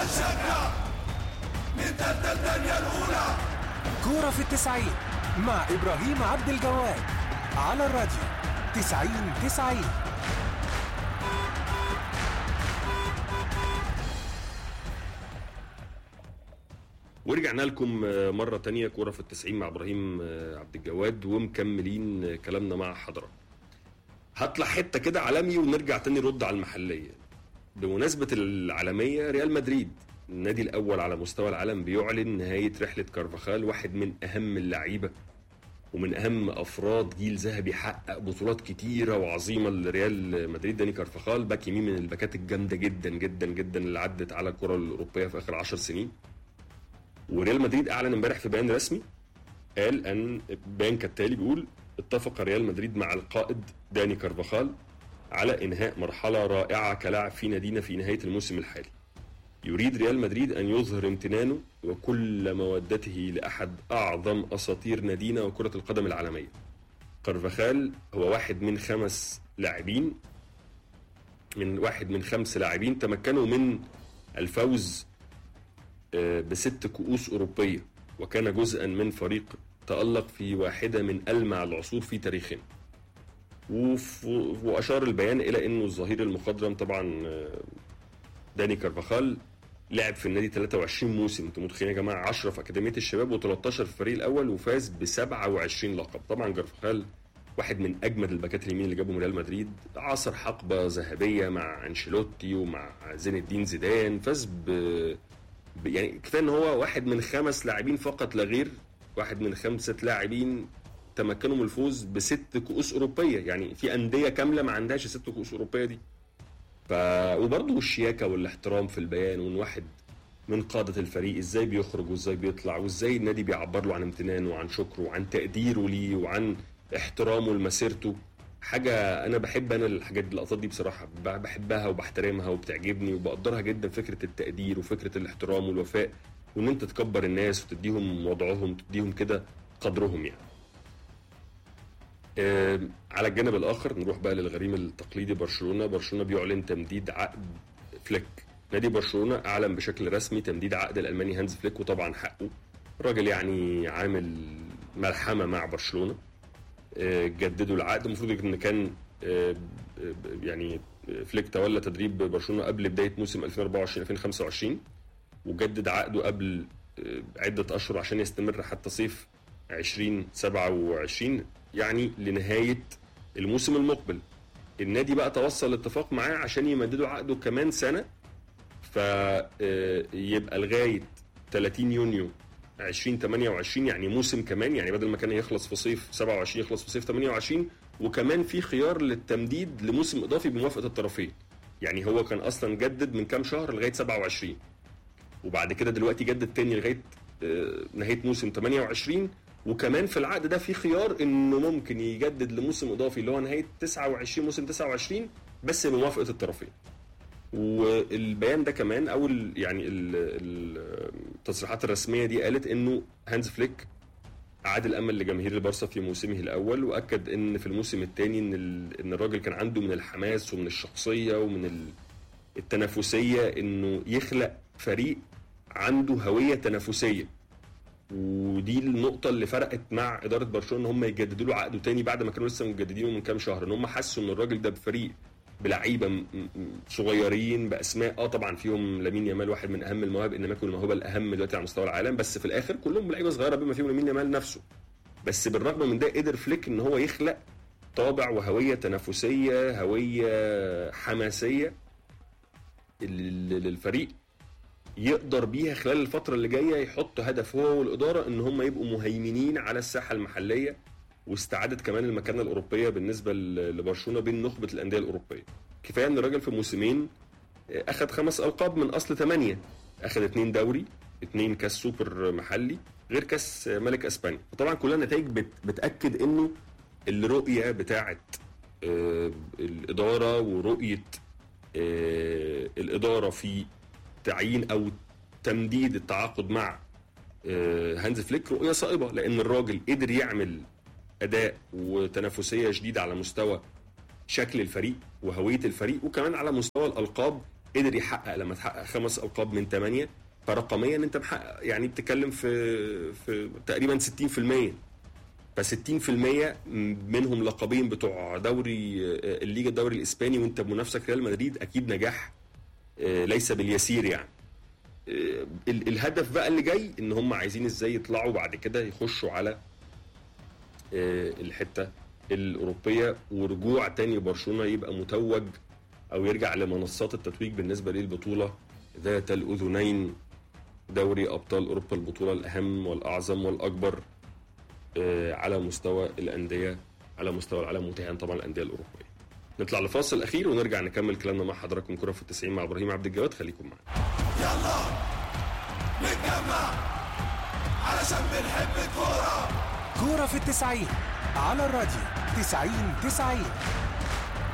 عشقنا نتبدل الدنيا الأولى كورة في التسعين مع إبراهيم عبد الجواد على الراديو تسعين تسعين ورجعنا لكم مرة تانية كورة في التسعين مع إبراهيم عبد الجواد ومكملين كلامنا مع حضرتك هطلع حتة كده عالمي ونرجع تاني نرد على المحلية بمناسبة العالمية ريال مدريد النادي الأول على مستوى العالم بيعلن نهاية رحلة كارفاخال واحد من أهم اللعيبة ومن أهم أفراد جيل ذهبي حقق بطولات كتيرة وعظيمة لريال مدريد داني كارفاخال باك يمين من الباكات الجامدة جدا جدا جدا اللي عدت على الكرة الأوروبية في آخر عشر سنين وريال مدريد اعلن امبارح في بيان رسمي قال ان بيان كالتالي بيقول اتفق ريال مدريد مع القائد داني كارفاخال على انهاء مرحله رائعه كلاعب في نادينا في نهايه الموسم الحالي. يريد ريال مدريد ان يظهر امتنانه وكل مودته لاحد اعظم اساطير نادينا وكره القدم العالميه. كارفاخال هو واحد من خمس لاعبين من واحد من خمس لاعبين تمكنوا من الفوز بست كؤوس أوروبية وكان جزءا من فريق تألق في واحدة من ألمع العصور في تاريخنا وأشار البيان إلى أنه الظهير المخضرم طبعا داني كارفاخال لعب في النادي 23 موسم انتوا متخيلين يا جماعه 10 في اكاديميه الشباب و13 في الفريق الاول وفاز ب 27 لقب طبعا كارفاخال واحد من اجمد الباكات اليمين اللي جابهم ريال مدريد عصر حقبه ذهبيه مع انشيلوتي ومع زين الدين زيدان فاز ب يعني كفايه ان هو واحد من خمس لاعبين فقط لا غير واحد من خمسه لاعبين تمكنوا من الفوز بست كؤوس اوروبيه يعني في انديه كامله ما عندهاش ست كؤوس اوروبيه دي ف وبرضه الشياكه والاحترام في البيان وان واحد من قادة الفريق ازاي بيخرج وازاي بيطلع وازاي النادي بيعبر له عن امتنانه وعن شكره وعن تقديره ليه وعن احترامه لمسيرته حاجة أنا بحب أنا الحاجات دي اللقطات دي بصراحة بحبها وبحترمها وبتعجبني وبقدرها جدا فكرة التقدير وفكرة الاحترام والوفاء وإن أنت تكبر الناس وتديهم وضعهم تديهم كده قدرهم يعني. آه على الجانب الآخر نروح بقى للغريم التقليدي برشلونة، برشلونة بيعلن تمديد عقد فليك. نادي برشلونة أعلن بشكل رسمي تمديد عقد الألماني هانز فليك وطبعا حقه. الراجل يعني عامل ملحمة مع برشلونة. جددوا العقد المفروض ان كان يعني فليك تولى تدريب برشلونه قبل بدايه موسم 2024 2025 وجدد عقده قبل عده اشهر عشان يستمر حتى صيف 2027 يعني لنهايه الموسم المقبل النادي بقى توصل لاتفاق معاه عشان يمددوا عقده كمان سنه فيبقى لغايه 30 يونيو 2028 يعني موسم كمان يعني بدل ما كان يخلص في صيف 27 يخلص في صيف 28 وكمان في خيار للتمديد لموسم اضافي بموافقه الطرفين يعني هو كان اصلا جدد من كام شهر لغايه 27 وبعد كده دلوقتي جدد تاني لغايه نهايه موسم 28 وكمان في العقد ده في خيار انه ممكن يجدد لموسم اضافي اللي هو نهايه 29 موسم 29 بس بموافقه الطرفين والبيان ده كمان او ال يعني التصريحات الرسميه دي قالت انه هانز فليك اعاد الامل لجماهير البارسا في موسمه الاول واكد ان في الموسم الثاني ان ان الراجل كان عنده من الحماس ومن الشخصيه ومن التنافسيه انه يخلق فريق عنده هويه تنافسيه ودي النقطة اللي فرقت مع إدارة برشلونة إن هم يجددوا له عقده تاني بعد ما كانوا لسه مجددينه من كام شهر إن هم حسوا إن الراجل ده بفريق بلعيبه صغيرين باسماء اه طبعا فيهم لامين يامال واحد من اهم المواهب ان ما يكون الموهبه الاهم دلوقتي على مستوى العالم بس في الاخر كلهم لعيبه صغيره بما فيهم لامين يامال نفسه بس بالرغم من ده قدر فليك ان هو يخلق طابع وهويه تنافسيه هويه حماسيه للفريق يقدر بيها خلال الفتره اللي جايه يحط هدف هو والاداره ان هم يبقوا مهيمنين على الساحه المحليه واستعادت كمان المكانه الاوروبيه بالنسبه لبرشلونه بين نخبه الانديه الاوروبيه. كفايه ان الراجل في موسمين اخذ خمس القاب من اصل ثمانيه. اخذ اثنين دوري، اثنين كاس سوبر محلي، غير كاس ملك اسبانيا. وطبعا كلها نتائج بت بتاكد انه الرؤيه بتاعه الاداره ورؤيه الاداره في تعيين او تمديد التعاقد مع هانز فليك رؤيه صائبه لان الراجل قدر يعمل اداء وتنافسيه شديده على مستوى شكل الفريق وهويه الفريق وكمان على مستوى الالقاب قدر يحقق لما تحقق خمس القاب من ثمانيه فرقميا انت محقق يعني بتتكلم في في تقريبا 60% ف 60% منهم لقبين بتوع دوري الليجا الدوري الاسباني وانت بمنافسك ريال مدريد اكيد نجاح آه، ليس باليسير يعني آه، ال- الهدف بقى اللي جاي ان هم عايزين ازاي يطلعوا بعد كده يخشوا على آه، الحته الاوروبيه ورجوع تاني برشلونه يبقى متوج او يرجع لمنصات التتويج بالنسبه للبطوله ذات الاذنين دوري ابطال اوروبا البطوله الاهم والاعظم والاكبر آه، على مستوى الانديه على مستوى العالم وتهان طبعا الانديه الاوروبيه نطلع لفاصل اخير ونرجع نكمل كلامنا مع حضراتكم كره في التسعين مع ابراهيم عبد الجواد خليكم معانا يلا نتجمع علشان بنحب الكورة كورة في التسعين على الراديو تسعين تسعين